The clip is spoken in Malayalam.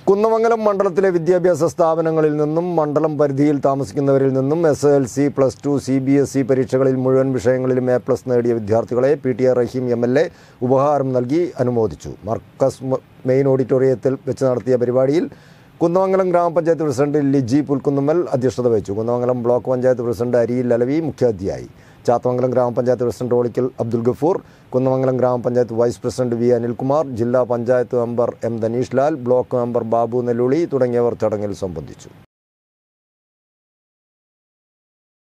കുന്നമംഗലം മണ്ഡലത്തിലെ വിദ്യാഭ്യാസ സ്ഥാപനങ്ങളിൽ നിന്നും മണ്ഡലം പരിധിയിൽ താമസിക്കുന്നവരിൽ നിന്നും S L C plus two C B S E പരീക്ഷകളിൽ മുഴുവൻ വിഷയങ്ങളിലും എ പ്ലസ് നേടിയ വിദ്യാർത്ഥികളെ P T A Rahim M L A ഉപഹാരം നൽകി അനുമോദിച്ചു മർക്കസ് മ- മെയിൻ ഓഡിറ്റോറിയത്തിൽ വെച്ച് നടത്തിയ പരിപാടിയിൽ കുന്നമംഗലം ഗ്രാമപഞ്ചായത്ത് പ്രസിഡന്റ് ലിജി പുൽക്കുന്നുമ്മൽ അധ്യക്ഷത വഹിച്ചു കുന്നമംഗലം ബ്ലോക്ക് പഞ്ചായത്ത് പ്രസിഡന്റ് അരിയിൽ അലവി മുഖ്യാതിഥിയായി ചാത്തമംഗലം ഗ്രാമപഞ്ചായത്ത് പ്രസിഡന്റ് ഓളിക്കൽ അബ്ദുൽ ഗഫൂർ കുന്നമംഗലം ഗ്രാമപഞ്ചായത്ത് വൈസ് പ്രസിഡന്റ് വി അനിൽകുമാർ ജില്ലാ panchayat member M Dhaneesh Lal block member Babu Nelluli തുടങ്ങിയവർ ചടങ്ങിൽ സംബന്ധിച്ചു